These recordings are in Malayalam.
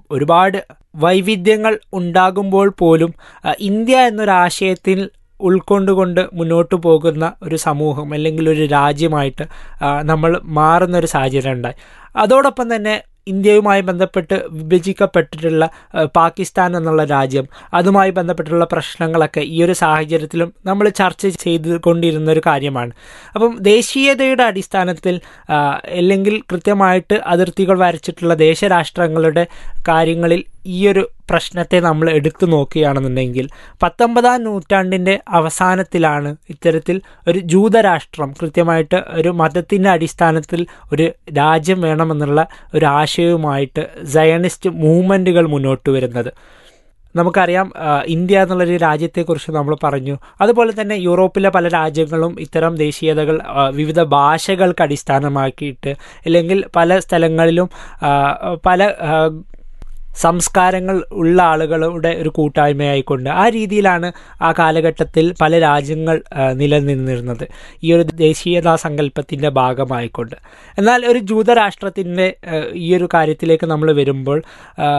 ഒരുപാട് വൈവിധ്യങ്ങൾ ഉണ്ടാകുമ്പോൾ പോലും ആ, ഇന്ത്യ എന്നൊരാശയത്തിൽ ഉൾക്കൊണ്ടുകൊണ്ട് മുന്നോട്ട് പോകുന്ന ഒരു സമൂഹം അല്ലെങ്കിൽ ഒരു രാജ്യമായിട്ട് ആ, നമ്മൾ മാറുന്ന ഒരു സാഹചര്യം ഉണ്ടായി അതോടൊപ്പം തന്നെ ഇന്ത്യയുമായി ബന്ധപ്പെട്ട് വിഭജിക്കപ്പെട്ടിട്ടുള്ള ആ, പാകിസ്ഥാൻ എന്നുള്ള രാജ്യം അതുമായി ബന്ധപ്പെട്ടുള്ള പ്രശ്നങ്ങളൊക്കെ ഈ ഒരു സാഹചര്യത്തിലും നമ്മൾ ചർച്ച ചെയ്തുകൊണ്ടിരുന്ന ഒരു കാര്യമാണ് അപ്പം ദേശീയതയുടെ അടിസ്ഥാനത്തിൽ ആ, അല്ലെങ്കിൽ കൃത്യമായിട്ട് അതിർത്തികൾ വരച്ചിട്ടുള്ള ദേശരാഷ്ട്രങ്ങളുടെ കാര്യങ്ങളിൽ ഈ ഒരു പ്രശ്നത്തെ നമ്മൾ എടുത്തു നോക്കുകയാണെന്നുണ്ടെങ്കിൽ പത്തൊമ്പതാം നൂറ്റാണ്ടിൻ്റെ അവസാനത്തിലാണ് ഇത്തരത്തിൽ ഒരു ജൂതരാഷ്ട്രം കൃത്യമായിട്ട് ഒരു മതത്തിൻ്റെ അടിസ്ഥാനത്തിൽ ഒരു രാജ്യം വേണമെന്നുള്ള ഒരു ആശയവുമായിട്ട് സയണിസ്റ്റ് മൂവ്മെൻറ്റുകൾ മുന്നോട്ട് വരുന്നത് നമുക്കറിയാം ആ, ഇന്ത്യ എന്നുള്ളൊരു രാജ്യത്തെക്കുറിച്ച് നമ്മൾ പറഞ്ഞു അതുപോലെ തന്നെ യൂറോപ്പിലെ പല രാജ്യങ്ങളും ഇത്തരം ദേശീയതകൾ ആ, വിവിധ ഭാഷകൾക്ക് അടിസ്ഥാനമാക്കിയിട്ട് അല്ലെങ്കിൽ പല സ്ഥലങ്ങളിലും ആ, പല ആ, സംസ്കാരങ്ങൾ ഉള്ള ആളുകളുടെ ഒരു കൂട്ടായ്മയായിക്കൊണ്ട് ആ രീതിയിലാണ് ആ കാലഘട്ടത്തിൽ പല രാജ്യങ്ങൾ ആ, നിലനിന്നിരുന്നത് ഈ ഒരു ദേശീയതാ സങ്കല്പത്തിൻ്റെ ഭാഗമായിക്കൊണ്ട് എന്നാൽ ഒരു ജൂതരാഷ്ട്രത്തിൻ്റെ ആ, ഈ ഒരു കാര്യത്തിലേക്ക് നമ്മൾ വരുമ്പോൾ ആ,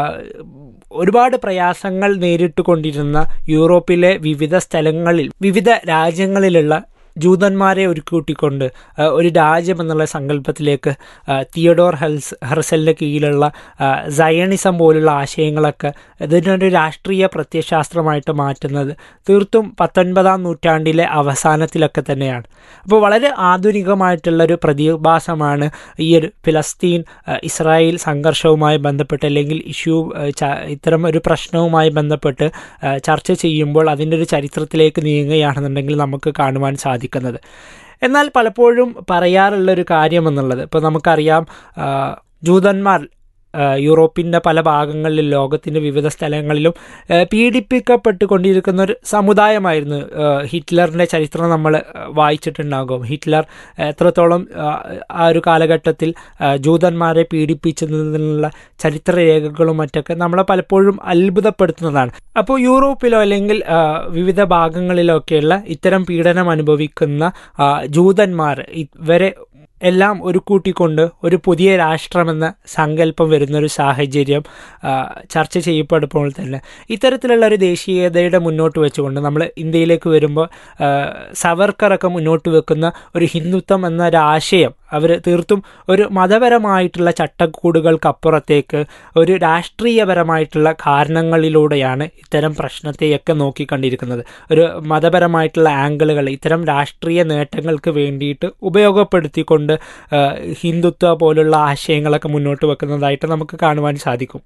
ഒരുപാട് പ്രയാസങ്ങൾ നേരിട്ട് കൊണ്ടിരുന്ന യൂറോപ്പിലെ വിവിധ സ്ഥലങ്ങളിൽ വിവിധ രാജ്യങ്ങളിലുള്ള ജൂതന്മാരെ ഒരുക്കൂട്ടിക്കൊണ്ട് ആ, ഒരു രാജ്യം എന്നുള്ള സങ്കല്പത്തിലേക്ക് ആ, തിയഡോർ ഹെൽസ് ഹെർസലിൻ്റെ കീഴിലുള്ള ആ, സയണിസം പോലുള്ള ആശയങ്ങളൊക്കെ ഇതിനൊരു രാഷ്ട്രീയ പ്രത്യയശാസ്ത്രമായിട്ട് മാറ്റുന്നത് തീർത്തും പത്തൊൻപതാം നൂറ്റാണ്ടിലെ അവസാനത്തിലൊക്കെ തന്നെയാണ് അപ്പോൾ വളരെ ആധുനികമായിട്ടുള്ള ഒരു പ്രതിഭാസമാണ് ഈ ഒരു ഫിലസ്തീൻ ആ, ഇസ്രായേൽ സംഘർഷവുമായി ബന്ധപ്പെട്ട് അല്ലെങ്കിൽ ഇഷ്യൂ ആ, ച- ഇത്തരം ഒരു പ്രശ്നവുമായി ബന്ധപ്പെട്ട് ആ, ചർച്ച ചെയ്യുമ്പോൾ അതിൻ്റെ ഒരു ചരിത്രത്തിലേക്ക് നീങ്ങുകയാണെന്നുണ്ടെങ്കിൽ നമുക്ക് കാണുവാൻ സാധിക്കുന്നത് എന്നാൽ പലപ്പോഴും പറയാറുള്ളൊരു കാര്യം എന്നുള്ളത് ഇപ്പോൾ നമുക്കറിയാം ആ, ജൂതന്മാർ ആ, യൂറോപ്പിൻ്റെ പല ഭാഗങ്ങളിലും ലോകത്തിൻ്റെ വിവിധ സ്ഥലങ്ങളിലും ആ, പീഡിപ്പിക്കപ്പെട്ടുകൊണ്ടിരിക്കുന്ന ഒരു സമുദായമായിരുന്നു ആ, ഹിറ്റ്ലറിൻ്റെ ചരിത്രം നമ്മൾ ആ, വായിച്ചിട്ടുണ്ടാകും ഹിറ്റ്ലർ എത്രത്തോളം ആ, ആ ഒരു കാലഘട്ടത്തിൽ ആ, ജൂതന്മാരെ പീഡിപ്പിച്ചതിനുള്ള ചരിത്രരേഖകളും മറ്റൊക്കെ നമ്മളെ പലപ്പോഴും അത്ഭുതപ്പെടുത്തുന്നതാണ് അപ്പോൾ യൂറോപ്പിലോ അല്ലെങ്കിൽ ആ, വിവിധ ഭാഗങ്ങളിലോ ഒക്കെയുള്ള ഇത്തരം പീഡനം അനുഭവിക്കുന്ന ആ, ജൂതന്മാർ ഇവരെ എല്ലാം ഒരു കൂട്ടിക്കൊണ്ട് ഒരു പുതിയ രാഷ്ട്രമെന്ന സങ്കല്പം വരുന്നൊരു സാഹചര്യം ആ, ചർച്ച ചെയ്യപ്പെടുമ്പോൾ തന്നെ ഇത്തരത്തിലുള്ള ഒരു ദേശീയതയുടെ മുന്നോട്ട് വെച്ചുകൊണ്ട് നമ്മൾ ഇന്ത്യയിലേക്ക് വരുമ്പോൾ ആ, സവർക്കറൊക്കെ മുന്നോട്ട് വെക്കുന്ന ഒരു ഹിന്ദുത്വം എന്ന ഒരു ആശയം അവർ തീർത്തും ഒരു മതപരമായിട്ടുള്ള ചട്ടക്കൂടുകൾക്കപ്പുറത്തേക്ക് ഒരു രാഷ്ട്രീയപരമായിട്ടുള്ള കാരണങ്ങളിലൂടെയാണ് ഇത്തരം പ്രശ്നത്തെയൊക്കെ നോക്കിക്കണ്ടിരിക്കുന്നത് ഒരു മതപരമായിട്ടുള്ള ആംഗിളുകൾ ഇത്തരം രാഷ്ട്രീയ നേട്ടങ്ങൾക്ക് വേണ്ടിയിട്ട് ഉപയോഗപ്പെടുത്തിക്കൊണ്ട് ആ, ഹിന്ദുത്വ പോലുള്ള ആശയങ്ങളൊക്കെ മുന്നോട്ട് വെക്കുന്നതായിട്ട് നമുക്ക് കാണുവാൻ സാധിക്കും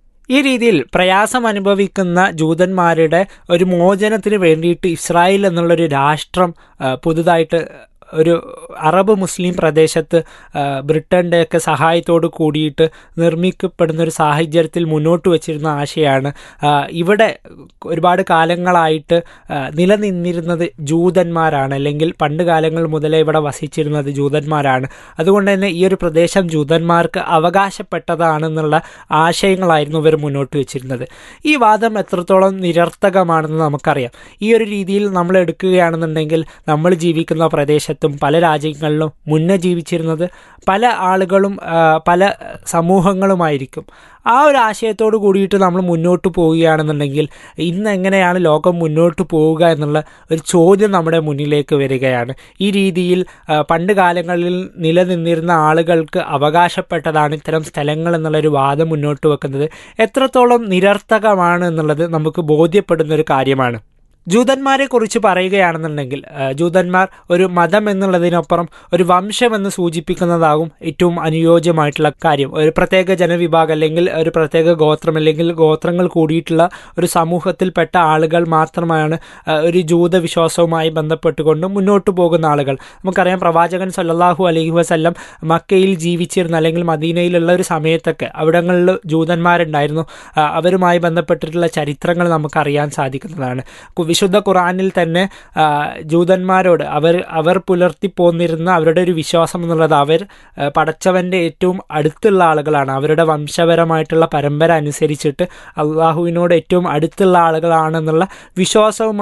ഈ രീതിയിൽ പ്രയാസം അനുഭവിക്കുന്ന ജൂതന്മാരുടെ ഒരു മോചനത്തിന് വേണ്ടിയിട്ട് ഇസ്രായേൽ എന്നുള്ളൊരു രാഷ്ട്രം ആ, പുതുതായിട്ട് ഒരു അറബ് മുസ്ലിം പ്രദേശത്ത് ആ, ബ്രിട്ടൻ്റെയൊക്കെ സഹായത്തോട് കൂടിയിട്ട് നിർമ്മിക്കപ്പെടുന്ന ഒരു സാഹചര്യത്തിൽ മുന്നോട്ട് വച്ചിരുന്ന ആശയമാണ് ആ, ഇവിടെ ഒരുപാട് കാലങ്ങളായിട്ട് ആ, നിലനിന്നിരുന്നത് ജൂതന്മാരാണ് അല്ലെങ്കിൽ പണ്ട് കാലങ്ങൾ മുതലേ ഇവിടെ വസിച്ചിരുന്നത് ജൂതന്മാരാണ് അതുകൊണ്ട് തന്നെ ഈ ഒരു പ്രദേശം ജൂതന്മാർക്ക് അവകാശപ്പെട്ടതാണെന്നുള്ള ആശയങ്ങളായിരുന്നു ഇവർ മുന്നോട്ട് വെച്ചിരുന്നത് ഈ വാദം എത്രത്തോളം നിരർത്ഥകമാണെന്ന് നമുക്കറിയാം ഈ ഒരു രീതിയിൽ നമ്മൾ എടുക്കുകയാണെന്നുണ്ടെങ്കിൽ നമ്മൾ ജീവിക്കുന്ന പ്രദേശത്തും പല രാജ്യങ്ങളിലും മുന്നേ ജീവിച്ചിരുന്നത് പല ആളുകളും ആ, പല സമൂഹങ്ങളുമായിരിക്കും ആ ഒരു ആശയത്തോട് കൂടിയിട്ട് നമ്മൾ മുന്നോട്ട് പോവുകയാണെന്നുണ്ടെങ്കിൽ ഇന്ന് എങ്ങനെയാണ് ലോകം മുന്നോട്ട് പോവുക എന്നുള്ള ഒരു ചോദ്യം നമ്മുടെ മുന്നിലേക്ക് വരികയാണ് ഈ രീതിയിൽ ആ, പണ്ട് കാലങ്ങളിൽ നിലനിന്നിരുന്ന ആളുകൾക്ക് അവകാശപ്പെട്ടതാണ് ഇത്തരം സ്ഥലങ്ങൾ എന്നുള്ളൊരു വാദം മുന്നോട്ട് വെക്കുന്നത് എത്രത്തോളം നിരർത്ഥകമാണ് എന്നുള്ളത് നമുക്ക് ബോധ്യപ്പെടുന്ന ഒരു കാര്യമാണ് ജൂതന്മാരെ കുറിച്ച് പറയുകയാണെന്നുണ്ടെങ്കിൽ ആ, ജൂതന്മാർ ഒരു മതം എന്നുള്ളതിനപ്പുറം ഒരു വംശം എന്ന് സൂചിപ്പിക്കുന്നതാകും ഏറ്റവും അനുയോജ്യമായിട്ടുള്ള കാര്യം ഒരു പ്രത്യേക ജനവിഭാഗം അല്ലെങ്കിൽ ഒരു പ്രത്യേക ഗോത്രം അല്ലെങ്കിൽ ഗോത്രങ്ങൾ കൂടിയിട്ടുള്ള ഒരു സമൂഹത്തിൽപ്പെട്ട ആളുകൾ മാത്രമാണ് ആ, ഒരു ജൂത വിശ്വാസവുമായി ബന്ധപ്പെട്ടുകൊണ്ട് മുന്നോട്ട് പോകുന്ന ആളുകൾ നമുക്കറിയാം പ്രവാചകൻ സല്ലല്ലാഹു അലൈഹി വസല്ലം മക്കയിൽ ജീവിച്ചിരുന്ന അല്ലെങ്കിൽ മദീനയിലുള്ള ഒരു സമയത്തൊക്കെ അവിടങ്ങളിൽ ജൂതന്മാരുണ്ടായിരുന്നു ആ, അവരുമായി ബന്ധപ്പെട്ടിട്ടുള്ള ചരിത്രങ്ങൾ നമുക്കറിയാൻ സാധിക്കുന്നതാണ് കു- വിശുദ്ധ ഖുറാനിൽ തന്നെ ആ, ജൂതന്മാരോട് അവർ അവർ പുലർത്തി പോന്നിരുന്ന അവരുടെ ഒരു വിശ്വാസം എന്നുള്ളത് അവർ ആ, പടച്ചവൻ്റെ ഏറ്റവും അടുത്തുള്ള ആളുകളാണ് അവരുടെ വംശപരമായിട്ടുള്ള പരമ്പര അനുസരിച്ചിട്ട് അള്ളാഹുവിനോട് ഏറ്റവും അടുത്തുള്ള ആളുകളാണെന്നുള്ള വിശ്വാസവുമായിട്ട്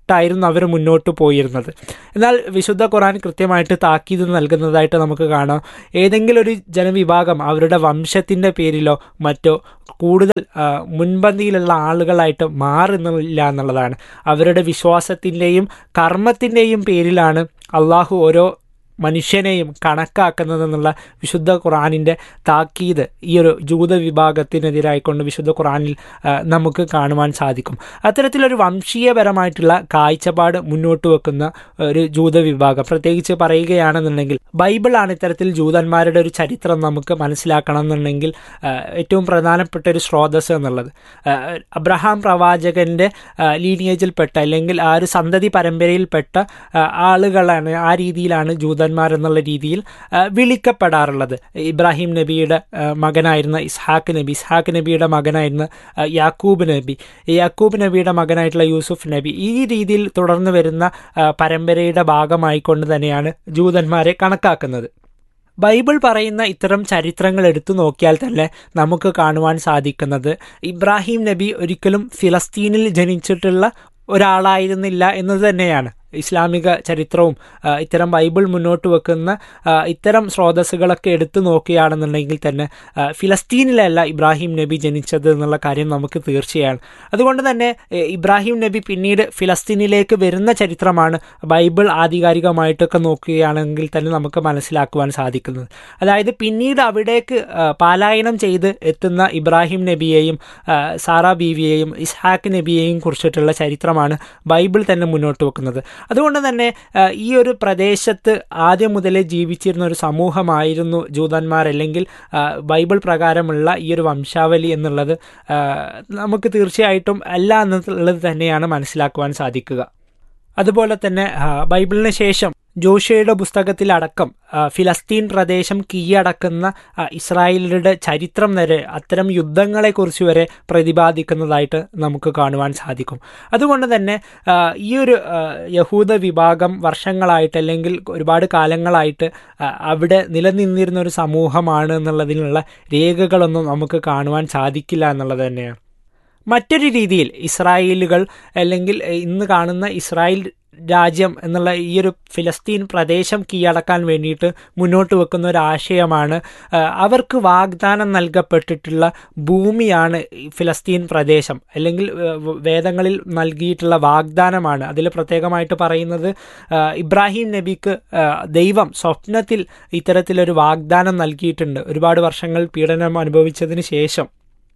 തൊട്ടായിരുന്നു അവർ മുന്നോട്ട് പോയിരുന്നത് എന്നാൽ വിശുദ്ധ ഖുറാൻ കൃത്യമായിട്ട് താക്കീത് നൽകുന്നതായിട്ട് നമുക്ക് കാണാം ഏതെങ്കിലും ഒരു ജനവിഭാഗം അവരുടെ വംശത്തിൻ്റെ പേരിലോ മറ്റോ കൂടുതൽ ആ, മുൻപന്തിയിലുള്ള ആളുകളായിട്ട് മാറുന്നില്ല എന്നുള്ളതാണ് അവരുടെ വിശ്വാസത്തിൻ്റെയും കർമ്മത്തിൻ്റെയും പേരിലാണ് അള്ളാഹു ഓരോ മനുഷ്യനെയും കണക്കാക്കുന്നതെന്നുള്ള വിശുദ്ധ ഖുറാനിൻ്റെ താക്കീത് ഈ ഒരു ജൂത വിഭാഗത്തിനെതിരായിക്കൊണ്ട് വിശുദ്ധ ഖുറാനിൽ ആ, നമുക്ക് കാണുവാൻ സാധിക്കും അത്തരത്തിലൊരു വംശീയപരമായിട്ടുള്ള കാഴ്ചപ്പാട് മുന്നോട്ട് വെക്കുന്ന ഒരു ജൂത വിഭാഗം പ്രത്യേകിച്ച് പറയുകയാണെന്നുണ്ടെങ്കിൽ ബൈബിളാണ് ഇത്തരത്തിൽ ജൂതന്മാരുടെ ഒരു ചരിത്രം നമുക്ക് മനസ്സിലാക്കണം എന്നുണ്ടെങ്കിൽ ആ, ഏറ്റവും പ്രധാനപ്പെട്ട ഒരു സ്രോതസ് എന്നുള്ളത് ആ, അബ്രഹാം പ്രവാചകന്റെ ആ, ലീനിയേജിൽപ്പെട്ട അല്ലെങ്കിൽ ആ ഒരു സന്തതി പരമ്പരയിൽപ്പെട്ട ആ, ആളുകളാണ് ആ രീതിയിലാണ് ജൂതന്മാർ എന്നുള്ള രീതിയിൽ ആ, വിളിക്കപ്പെടാറുള്ളത് ഇബ്രാഹിം നബിയുടെ ആ, മകനായിരുന്ന ഇസ്ഹാക്ക് നബി ഇസ്ഹാക്ക് നബിയുടെ മകനായിരുന്ന ആ, യാക്കൂബ് നബി ഈ യാക്കൂബ് നബിയുടെ മകനായിട്ടുള്ള യൂസുഫ് നബി ഈ രീതിയിൽ തുടർന്ന് വരുന്ന ആ, പരമ്പരയുടെ ഭാഗമായിക്കൊണ്ട് തന്നെയാണ് ജൂതന്മാരെ കണക്കാക്കുന്നത് ബൈബിൾ പറയുന്ന ഇത്തരം ചരിത്രങ്ങൾ എടുത്തു നോക്കിയാൽ തന്നെ നമുക്ക് കാണുവാൻ സാധിക്കുന്നത് ഇബ്രാഹിം നബി ഒരിക്കലും ഫിലസ്തീനിൽ ജനിച്ചിട്ടുള്ള ഒരാളായിരുന്നില്ല എന്നത് തന്നെയാണ് ഇസ്ലാമിക ചരിത്രവും ആ, ഇത്തരം ബൈബിൾ മുന്നോട്ട് വെക്കുന്ന ആ, ഇത്തരം സ്രോതസ്സുകളൊക്കെ എടുത്തു നോക്കുകയാണെന്നുണ്ടെങ്കിൽ തന്നെ ആ, ഫിലസ്തീനിലല്ല ഇബ്രാഹിം നബി ജനിച്ചത് എന്നുള്ള കാര്യം നമുക്ക് തീർച്ചയാണ് അതുകൊണ്ട് തന്നെ എ, ഇബ്രാഹിം നബി പിന്നീട് ഫിലസ്തീനിലേക്ക് വരുന്ന ചരിത്രമാണ് ബൈബിൾ ആധികാരികമായിട്ടൊക്കെ നോക്കുകയാണെങ്കിൽ തന്നെ നമുക്ക് മനസ്സിലാക്കുവാൻ സാധിക്കുന്നത് അതായത് പിന്നീട് അവിടേക്ക് ആ, പാലായനം ചെയ്ത് എത്തുന്ന ഇബ്രാഹിം നബിയെയും ആ, സാറ ബീവിയെയും ഇസ്ഹാക്ക് നബിയെയും കുറിച്ചിട്ടുള്ള ചരിത്രമാണ് ബൈബിൾ തന്നെ മുന്നോട്ട് വെക്കുന്നത് അതുകൊണ്ട് തന്നെ ആ, ഈ ഒരു പ്രദേശത്ത് ആദ്യം മുതലേ ജീവിച്ചിരുന്ന ഒരു സമൂഹമായിരുന്നു ജൂതന്മാർ അല്ലെങ്കിൽ ആ, ബൈബിൾ പ്രകാരമുള്ള ഈ ഒരു വംശാവലി എന്നുള്ളത് ആ, നമുക്ക് തീർച്ചയായിട്ടും അല്ല എന്നുള്ളത് തന്നെയാണ് മനസ്സിലാക്കുവാൻ സാധിക്കുക അതുപോലെ തന്നെ ആ, ബൈബിളിന് ശേഷം ജോഷയുടെ പുസ്തകത്തിലടക്കം ആ, ഫിലസ്തീൻ പ്രദേശം കീഴടക്കുന്ന ആ, ഇസ്രായേലിയുടെ ചരിത്രം വരെ അത്തരം യുദ്ധങ്ങളെക്കുറിച്ച് വരെ പ്രതിപാദിക്കുന്നതായിട്ട് നമുക്ക് കാണുവാൻ സാധിക്കും അതുകൊണ്ട് തന്നെ ആ, ഈ ഒരു ആ, യഹൂദ വിഭാഗം വർഷങ്ങളായിട്ട് അല്ലെങ്കിൽ ഒരുപാട് കാലങ്ങളായിട്ട് ആ, അവിടെ നിലനിന്നിരുന്ന ഒരു സമൂഹമാണ് എന്നുള്ളതിനുള്ള രേഖകളൊന്നും നമുക്ക് കാണുവാൻ സാധിക്കില്ല എന്നുള്ളത് തന്നെയാണ് മറ്റൊരു രീതിയിൽ ഇസ്രായേലുകൾ അല്ലെങ്കിൽ ഇന്ന് കാണുന്ന ഇസ്രായേൽ രാജ്യം എന്നുള്ള ഈ ഒരു ഫിലസ്തീൻ പ്രദേശം കീഴടക്കാൻ വേണ്ടിയിട്ട് മുന്നോട്ട് വെക്കുന്ന ഒരു ആശയമാണ് ആ, അവർക്ക് വാഗ്ദാനം നൽകപ്പെട്ടിട്ടുള്ള ഭൂമിയാണ് ഈ ഫിലസ്തീൻ പ്രദേശം അല്ലെങ്കിൽ ആ, വേദങ്ങളിൽ നൽകിയിട്ടുള്ള വാഗ്ദാനമാണ് അതിൽ പ്രത്യേകമായിട്ട് പറയുന്നത് ആ, ഇബ്രാഹിം നബിക്ക് ആ, ദൈവം സ്വപ്നത്തിൽ ഇത്തരത്തിലൊരു വാഗ്ദാനം നൽകിയിട്ടുണ്ട് ഒരുപാട് വർഷങ്ങൾ പീഡനം അനുഭവിച്ചതിന് ശേഷം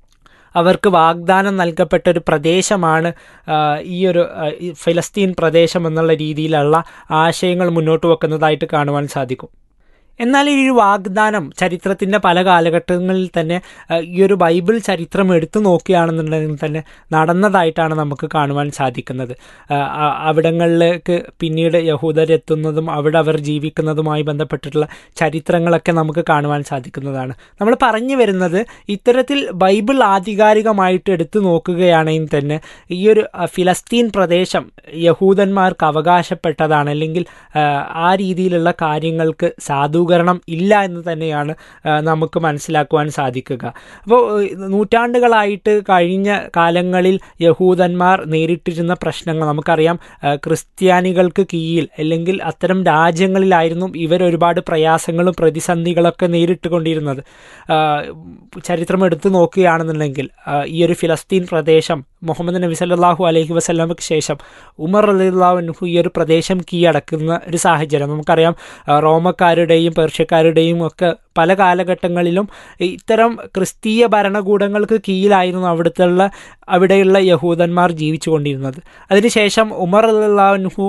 അവർക്ക് വാഗ്ദാനം നൽകപ്പെട്ട ഒരു പ്രദേശമാണ് ആ, ഈ ഒരു ആ, ഈ ഫലസ്തീൻ പ്രദേശം എന്നുള്ള രീതിയിലുള്ള ആശയങ്ങൾ മുന്നോട്ട് വെക്കുന്നതായിട്ട് കാണുവാൻ സാധിക്കും എന്നാൽ ഈ ഒരു വാഗ്ദാനം ചരിത്രത്തിൻ്റെ പല കാലഘട്ടങ്ങളിൽ തന്നെ ആ, ഈ ഒരു ബൈബിൾ ചരിത്രം എടുത്തു നോക്കുകയാണെന്നുണ്ടെങ്കിൽ തന്നെ നടന്നതായിട്ടാണ് നമുക്ക് കാണുവാൻ സാധിക്കുന്നത് ആ, ആ- അവിടങ്ങളിലേക്ക് പിന്നീട് യഹൂദരെത്തുന്നതും അവിടെ അവർ ജീവിക്കുന്നതുമായി ബന്ധപ്പെട്ടിട്ടുള്ള ചരിത്രങ്ങളൊക്കെ നമുക്ക് കാണുവാൻ സാധിക്കുന്നതാണ് നമ്മൾ പറഞ്ഞു വരുന്നത് ഇത്തരത്തിൽ ബൈബിൾ ആധികാരികമായിട്ട് എടുത്തു നോക്കുകയാണെങ്കിൽ തന്നെ ഈ ഒരു ആ, ഫിലസ്തീൻ പ്രദേശം യഹൂദന്മാർക്ക് അവകാശപ്പെട്ടതാണ് അല്ലെങ്കിൽ ആ, ആ രീതിയിലുള്ള കാര്യങ്ങൾക്ക് സാധൂകരണം ഇല്ല എന്ന് തന്നെയാണ് ആ, നമുക്ക് മനസ്സിലാക്കുവാൻ സാധിക്കുക അപ്പോൾ നൂറ്റാണ്ടുകളായിട്ട് കഴിഞ്ഞ കാലങ്ങളിൽ യഹൂദന്മാർ നേരിട്ടിരുന്ന പ്രശ്നങ്ങൾ നമുക്കറിയാം ആ, ക്രിസ്ത്യാനികൾക്ക് കീഴിൽ അല്ലെങ്കിൽ അത്തരം രാജ്യങ്ങളിലായിരുന്നു ഇവർ ഒരുപാട് പ്രയാസങ്ങളും പ്രതിസന്ധികളൊക്കെ നേരിട്ടുകൊണ്ടിരുന്നത് ആ, ചരിത്രം എടുത്തു നോക്കുകയാണെന്നുണ്ടെങ്കിൽ ആ, ഈ ഒരു ഫിലസ്തീൻ പ്രദേശം മുഹമ്മദ് നബി സല്ലല്ലാഹു അലൈഹി വസല്ലമയ്ക്ക് ശേഷം ഉമർ റളിയല്ലാഹു ഈ ഒരു പ്രദേശം കീഴടക്കുന്ന ഒരു സാഹചര്യം നമുക്കറിയാം ആ, റോമക്കാരുടെയും പേർഷ്യക്കാരുടെയും ഒക്കെ പല കാലഘട്ടങ്ങളിലും ഇത്തരം ക്രിസ്തീയ ഭരണകൂടങ്ങൾക്ക് കീഴിലായിരുന്നു അവിടുത്തെ അവിടെയുള്ള യഹൂദന്മാർ ജീവിച്ചുകൊണ്ടിരുന്നത് അതിനുശേഷം ഉമർ അള്ളാഹു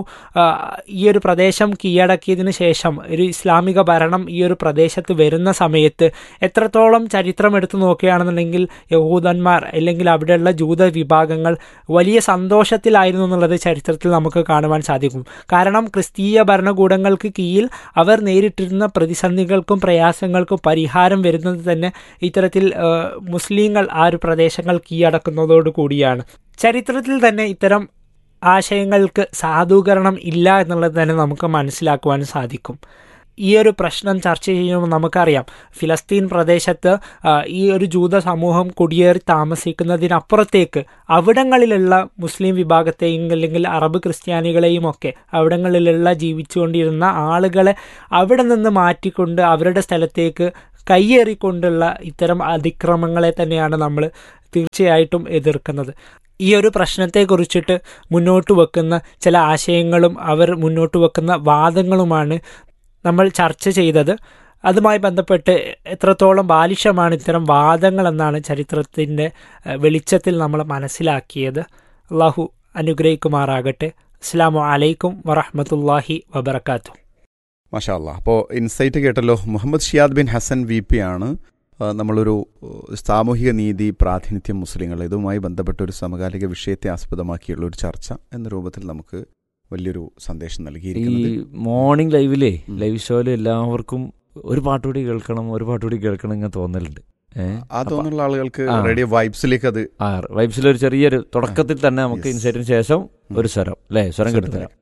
ഈ ഒരു പ്രദേശം കീഴടക്കിയതിന് ശേഷം ഒരു ഇസ്ലാമിക ഭരണം ഈ ഒരു പ്രദേശത്ത് വരുന്ന സമയത്ത് എത്രത്തോളം ചരിത്രം എടുത്തു നോക്കുകയാണെന്നുണ്ടെങ്കിൽ യഹൂദന്മാർ അല്ലെങ്കിൽ അവിടെയുള്ള ജൂത വിഭാഗങ്ങൾ വലിയ സന്തോഷത്തിലായിരുന്നു എന്നുള്ളത് ചരിത്രത്തിൽ നമുക്ക് കാണുവാൻ സാധിക്കും കാരണം ക്രിസ്തീയ ഭരണകൂടങ്ങൾക്ക് കീഴിൽ അവർ നേരിട്ടിരുന്ന പ്രതിസന്ധികൾക്കും പ്രയാസങ്ങൾക്കും പരിഹാരം വരുന്നത് തന്നെ ഇത്തരത്തിൽ ആ, മുസ്ലിങ്ങൾ ആ ഒരു പ്രദേശങ്ങൾ കീഴടക്കുന്നതോടു കൂടിയാണ് ചരിത്രത്തിൽ തന്നെ ഇത്തരം ആശയങ്ങൾക്ക് സാധൂകരണം ഇല്ല എന്നുള്ളത് തന്നെ നമുക്ക് മനസ്സിലാക്കുവാൻ സാധിക്കും ഈ ഒരു പ്രശ്നം ചർച്ച ചെയ്യുമ്പോൾ നമുക്കറിയാം ഫിലസ്തീൻ പ്രദേശത്ത് ആ, ഈ ഒരു ജൂത സമൂഹം കുടിയേറി താമസിക്കുന്നതിനപ്പുറത്തേക്ക് അവിടങ്ങളിലുള്ള മുസ്ലിം വിഭാഗത്തെയും അല്ലെങ്കിൽ അറബ് ക്രിസ്ത്യാനികളെയും ഒക്കെ അവിടങ്ങളിലുള്ള ജീവിച്ചുകൊണ്ടിരുന്ന ആളുകളെ അവിടെ നിന്ന് മാറ്റിക്കൊണ്ട് അവരുടെ സ്ഥലത്തേക്ക് കയ്യേറിക്കൊണ്ടുള്ള ഇത്തരം അതിക്രമങ്ങളെ തന്നെയാണ് നമ്മൾ തീർച്ചയായിട്ടും എതിർക്കുന്നത് ഈ ഒരു പ്രശ്നത്തെക്കുറിച്ചിട്ട് മുന്നോട്ട് വെക്കുന്ന ചില ആശയങ്ങളും അവർ മുന്നോട്ട് വെക്കുന്ന വാദങ്ങളുമാണ് നമ്മൾ ചർച്ച ചെയ്തത് അതുമായി ബന്ധപ്പെട്ട് എത്രത്തോളം ബാലിശമാണ് ഇത്തരം വാദങ്ങളെന്നാണ് ചരിത്രത്തിൻ്റെ ഏഹ്, വെളിച്ചത്തിൽ നമ്മൾ മനസ്സിലാക്കിയത് അള്ളാഹു അനുഗ്രഹിക്കുമാറാകട്ടെ അസ്സാം വലൈക്കും വറഹമത്തല്ലാഹി വബർക്കാത്തു മാഷാ അല്ലാ അപ്പോൾ ഇൻസൈറ്റ് കേട്ടല്ലോ മുഹമ്മദ് ഷിയാദ് ബിൻ ഹസൻ വി പി ആണ് ആ, നമ്മളൊരു ഏഹ്, സാമൂഹിക നീതി പ്രാതിനിധ്യം മുസ്ലിങ്ങൾ ഇതുമായി ബന്ധപ്പെട്ട ഒരു സമകാലിക വിഷയത്തെ ആസ്പദമാക്കിയുള്ള ഒരു ചർച്ച എന്ന രൂപത്തിൽ നമുക്ക് വലിയൊരു സന്ദേശം ഈ നൽകിയിരിക്കുന്നത് മോർണിംഗ് ലൈവിലേ ഉം. ലൈവ് ഷോയിൽ എല്ലാവർക്കും ഒരു പാട്ടുകൂടി കേൾക്കണം ഒരു പാട്ടുകൂടി കേൾക്കണം ഇങ്ങനെ തോന്നലുണ്ട് ഏ? ആ അപ്പൊ തോന്നുന്ന ആളുകൾക്ക് ആ. റേഡിയോ വൈബ്സിലേക്ക് അത് ആ വൈബ്സിൽ ഒരു ചെറിയൊരു തുടക്കത്തിൽ തന്നെ നമുക്ക് Yes. ഇൻസൈറ്റിന് ശേഷം ഒരു സ്വരം അല്ലേ സ്വരം സ്വരം കിട്ടുന്നില്ല